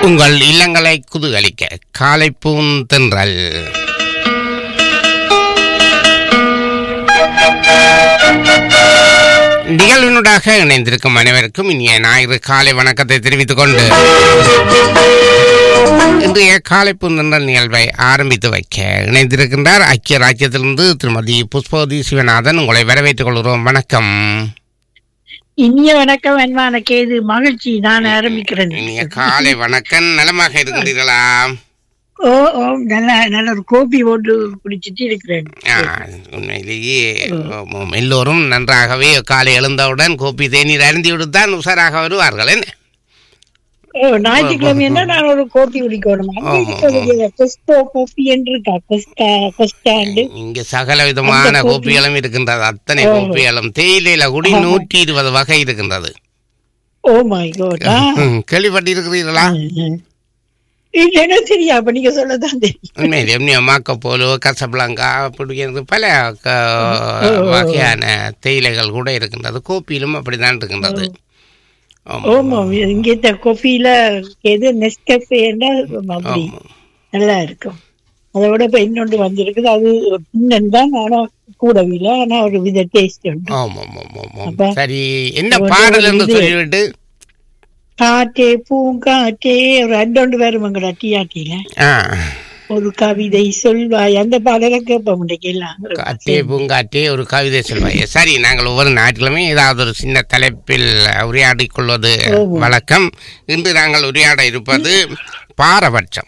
உங்கள் இல்லங்களை குதூகலிக்க காலை பூந்தென்றல் நிகழ்வினூடாக இணைந்திருக்கும் அனைவருக்கும் இனிய ஞாயிறு காலை வணக்கத்தை தெரிவித்துக் கொண்டு இன்றைய காலை பூந்தென்றல் நிகழ்வை ஆரம்பித்து வைக்க இணைந்திருக்கின்றார் ஐக்கிய ராஜ்யத்திலிருந்து திருமதி புஷ்பவதி சிவநாதன் உங்களை வரவேற்றுக் கொள்கிறோம் வணக்கம் இனிய வணக்கம் அன்பான கேது மகிழ்ச்சி நான் ஆரம்பிக்கிறேன் இனிய காலை வணக்கம் நலமாக இருக்கின்றீர்களா ஓ ஓ நல்ல நல்ல ஒரு கோபி போட்டு குடிச்சிட்டு இருக்கிறேன் ஆ, உண்மையிலேயே ஆமாம், எல்லோரும் நன்றாகவே காலை எழுந்தவுடன் கோப்பி தேநீர் அருந்தி விடுத்தான் உஷாராக வருவார்கள் என்ன ஓ ஞாயிற்றுக்கிழமை என்ன நான் ஒரு கோபி குடிக்கணும் ஆமா, கொஸ்டோ கோபி என்று இருக்கா கொஸ்டா கொஸ்டாண்டு இங்க சகல விதமான அந்த கோப்பி- கோப்பிகளும் இருக்கின்றது அத்தனை ஓ. கோப்பிகளும் தேயிலையில கூடி ஆமா. நூற்றி இருபது வகை இருக்கின்றது ஓ மை கோட் ம், கேள்விப்பட்டிருக்கிறீர்களா இது என்ன தெரியா அப்ப நீங்க சொல்லதான் தெரியும் உண்மையிலே உண்மையா மாக்கப்போலோ கசப்ளங்கா அப்படி இருந்து பல க- ஓ, ஓ, ஓ. வகையான தேயிலைகள் கூட இருக்கின்றது கோப்பியிலும் அப்படிதான் இருக்கின்றது ஆமா. ஓமா இங்க இந்த கோபியில எது நெஸ்கஃபேன்னா அப்படி ஆமா. நல்லா இருக்கும் அதை விட இப்ப இன்னொன்று வந்திருக்குது அது பின்னன் தான் ஆனா கூட விலை ஆனா ஒரு வித டேஸ்ட் உண்டு ஆமாம் ஆமாம் ஆமாம் அப்ப சரி என்ன ஒரு பாடல் என்று இது- சொல்லிவிட்டு காற்றே பூங்காற்றே ஒரு அண்டொண்டு வருமங்கடா டிஆர்டில ஆ ஒரு கவிதை சொல்வாய் அந்த பாடலை கேட்போம் இன்னைக்கு எல்லாம் காற்றே பூங்காற்றே ஒரு கவிதை சொல்வாய் சரி நாங்கள் ஒவ்வொரு ஞாயிற்றுக்கிழமையும் ஏதாவது ஒரு சின்ன தலைப்பில் உரையாடிக் கொள்வது ஓஹோ. வழக்கம் இன்று நாங்கள் உரையாட இருப்பது பாரபட்சம்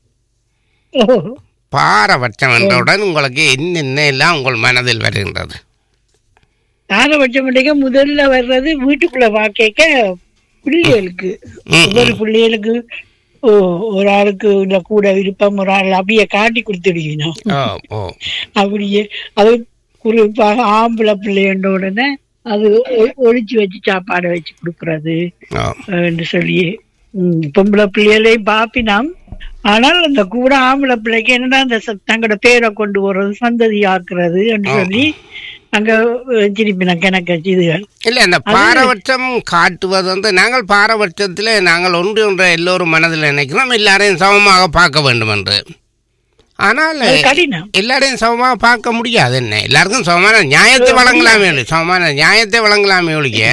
ஓ, பாரபட்சம் என்றவுடன் உங்களுக்கு என்னென்ன எல்லாம் உங்கள் மனதில் வருகின்றது பாரபட்சம் இன்னைக்கு முதல்ல வர்றது வீட்டுக்குள்ள வாக்கேக்க பிள்ளைகளுக்கு ம், ஒவ்வொரு பிள்ளைகளுக்கு ஓ, ஒரு ஆளுக்கு இல்ல கூட விருப்பம் ஒரு ஆள் அப்படியே காட்டி கொடுத்துடுவீங்க ஓ ஓ அப்படியே அது குறிப்பாக ஆம்பளை பிள்ளைன்ற உடனே அது ஒ- ஒளிச்சு வச்சு சாப்பாடை வச்சு கொடுக்கறது ஓ என்று சொல்லி ம், பொம்பளை பிள்ளைகளையும் பாப்பினாம் ஆனால் அந்த கூட ஆம்பளை பிள்ளைக்கு என்னன்னா அந்த ச- தங்களோட பேரை கொண்டு வர்றது சந்ததி ஆக்குறது என்று சொல்லி அங்க அஹ், திருப்பி நான் கணக்கு வச்சு இதுகள் இல்லை அந்த பாரபட்சம் காட்டுவது வந்து நாங்கள் பாரபட்சத்தில் நாங்கள் ஒன்று ஒன்றை எல்லோரும் மனதில் நினைக்கிறோம் எல்லாரையும் சமமாக பார்க்க வேண்டும் என்று ஆனால் அது கடினம் எல்லாரையும் சமமாக பார்க்க முடியாது என்ன எல்லாருக்கும் சமமான நியாயத்தை வழங்கலாமே ஒழிய சமமான நியாயத்தை வழங்கலாமே ஒழிய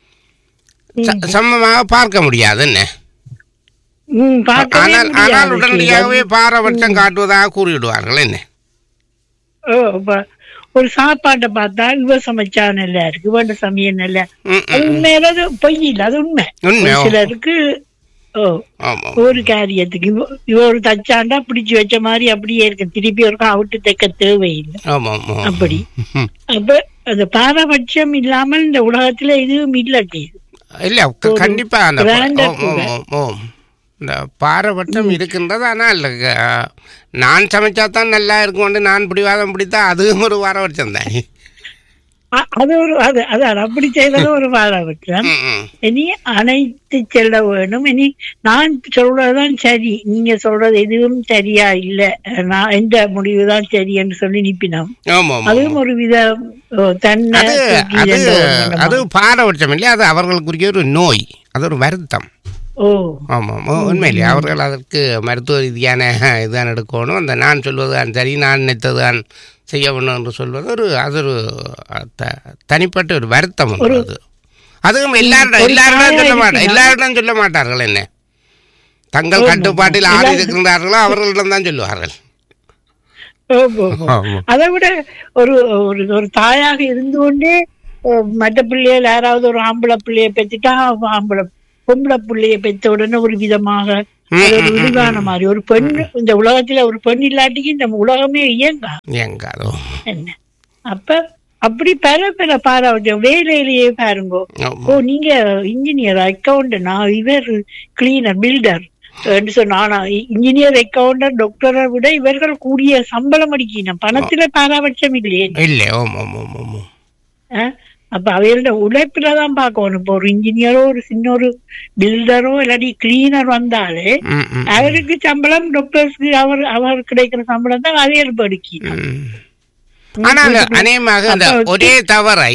ச- சமமாக பார்க்க முடியாது என்ன ம், பார்க்கவே ஆனால் ஆனால் முடியாது. உடனடியாகவே பாரபட்சம் காட்டுவதாக கூறிவிடுவார்கள் என்ன ஓ, இப்ப ஒரு சாப்பாட்டை பார்த்தா இவ சமைச்சா நல்லா இருக்கு இவன் சமையல் நல்லா ம், அது ம், உண்மையில அது பொய் இல்ல அது உண்மை உண்மை ஒரு ஆமாம் சிலருக்கு ஓ ஆமாம் ஒரு காரியத்துக்கு இவ இவ ஒரு தச்சாண்டா பிடிச்சு வச்ச மாதிரி அப்படியே இருக்கு திருப்பி ஒரு அவுட்டு தைக்க தேவையில்லை ஆமாம் ஆமாம் அப்படி ம். அப்ப அந்த பாரபட்சம் இல்லாமல் இந்த உலகத்துல எதுவும் இல்லாட்டி இல்ல க- கண்டிப்பா அந்த பா- brand ஓம், ஓம், ஓம், ஓம். இந்த பாரபட்சம் இருக்கின்றது ஆனால் அஹ், நான் சமைச்சா தான் நல்லா இருக்கும்னு நான் பிடிவாதம் பிடித்தா அதுவும் ஒரு பாரபட்சம் தான் அ- அது ஒரு அது அதான் அப்படி செய்வதும் ஒரு பாரபட்சம் ம், ம். இனி அனைத்து செல்ல வேணும் இனி நான் சொல்றதுதான் சரி நீங்க சொல்றது எதுவும் சரியா இல்ல நான் எந்த முடிவுதான் சரி என்று சொல்லி நிப்பினோம் ஆமாம் ஆமாம் அதுவும் ஒரு வித ஓ, தன்னை அது தூக்கி அது என்ற ஒரு மனமா. அது பாரபட்சம் இல்லை அது அவர்களுக்குரிய ஒரு நோய் அது ஒரு வருத்தம் ஓ ஆமாம் ஓ, உண்மையிலே அவர்கள் அதற்கு மருத்துவ ரீதியான இதுதான் எடுக்கணும் அந்த நான் சொல்வது தான் சரி நான் நினைத்தது தான் செய்ய வேணும் என்று சொல்வது ஒரு அது ஒரு த- தனிப்பட்ட ஒரு வருத்தம் ஒன்று அது அதுவும் எல்லாரிடம் ஒரு எல்லாரிடம் சொல்ல தாயா மாட்டார் இருக்கிறார். எல்லாரிடம் சொல்ல மாட்டார்கள் என்ன தங்கள் கட்டுப்பாட்டில் ஆறு இருக்கின்றார்களோ அவர்களிடம் தான் சொல்லுவார்கள் ஓ, ஓ, ஓ. ஆமாம் அதை விட ஒரு ஒரு ஒரு தாயாக இருந்து கொண்டே அஹ், மற்ற பிள்ளைகள் யாராவது ஒரு ஆம்பளை பிள்ளைய பெற்றுட்டா அவ ஆம்பளை பொம்பளை பிள்ளைய பெற்ற உடனே ஒரு விதமாக ம், அது ஒரு விடுதான மாதிரி ஒரு பெண் இந்த உலகத்துல ஒரு பெண் இல்லாட்டிக்கு இந்த உலகமே இயங்கா எங்காதோ என்ன அப்ப அப்படி பல பல பாராவட்டம் வேலையிலேயே பாருங்க ஆமாம் ஓ நீங்க இன்ஜினியர் அக்கௌண்ட் நான் இவர் கிளீனர் பில்டர் என்று சொன்னா ஆனா இன்ஜினியர் அக்கௌண்டர் டாக்டரை விட இவர்கள் கூடிய சம்பளம் அடிக்கணும் பணத்துல பாராபட்சம் இல்லையே இல்லை ஓம் ஓம் ஓம் ஓம் ஓம். ஆ? அப்ப அவையோட உழைப்புல தான் பார்க்கணும் இப்போ ஒரு இன்ஜினியரோ ஒரு சின்ன ஒரு பில்டரோ இல்லாட்டி கிளீனர் வந்தாலே ம், ம், அவருக்கு சம்பளம் டாக்டர்ஸ்க்கு அவர் அவர் கிடைக்கிற சம்பளம் தான் அவையல் படிக்கணும் ம். ஆனால் அநேகமாக அந்த அப்ப ஒரே தவறை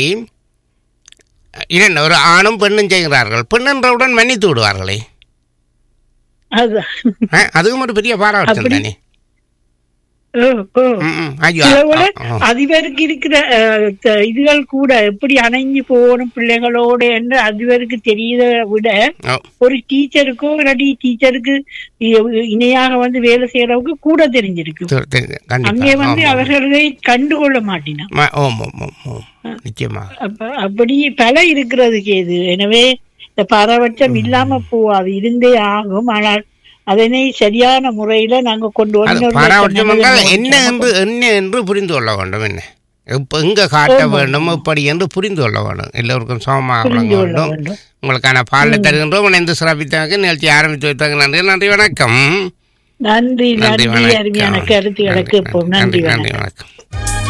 இரண்டு ஒரு ஆணும் பெண்ணும் செய்கிறார்கள் பெண் என்றவுடன் மன்னித்து விடுவார்களே அதுதான் ஆ, அதுவும் ஒரு பெரிய பாராட்டம் அப்படி- தானே ஓ, ஓ. ம், ம். ஐயோ சில விட ஆ, ஆ. அதிபருக்கு இருக்கிற அஹ், த- இதுகள் கூட எப்படி அணைஞ்சு போகணும் பிள்ளைகளோட என்று அதிபருக்கு தெரியத விட ஓ, ஒரு டீச்சருக்கோ இல்லாட்டி டீச்சருக்கு இ- இணையாக வந்து வேலை செய்யறவங்க கூட தெரிஞ்சிருக்கு தெரி- தெரி- கண்டிப்பா. அங்கே வந்து ஆமா. அவர்களை கண்டுகொள்ள மாட்டினான் ம- ஓம் ஓம் ஓம் ஓம் நிச்சயமாக அப்ப அப்படி பல இருக்கிறதுக்கு இது எனவே இந்த பாரபட்சம் இல்லாம போகாது இருந்தே ஆகும் ஆனால் அதனை சரியான முறையில நாங்க கொண்டு அது வந்து பாராட்டம் என்றால் என்ன என்று என்ன என்று புரிந்து கொள்ள வேண்டும் என்ன இப்ப எங்க காட்ட வேண்டும் எப்படி என்று புரிந்து கொள்ள வேண்டும் எல்லோருக்கும் சமமாக வழங்க புரிந்து கொள்ள வேண்டும் வேண்டும் உங்களுக்கான பாடலை தருகின்றோம் இணைந்து சிறப்பித்தாங்க நிகழ்ச்சி ஆரம்பித்து வைத்தாங்க நன்றி நன்றி வணக்கம் நன்றி நன்றி நன்றி அருமையான வணக்கம் கருத்துக்களுக்கு இப்போ நன்றி நன்றி வணக்கம் வணக்கம்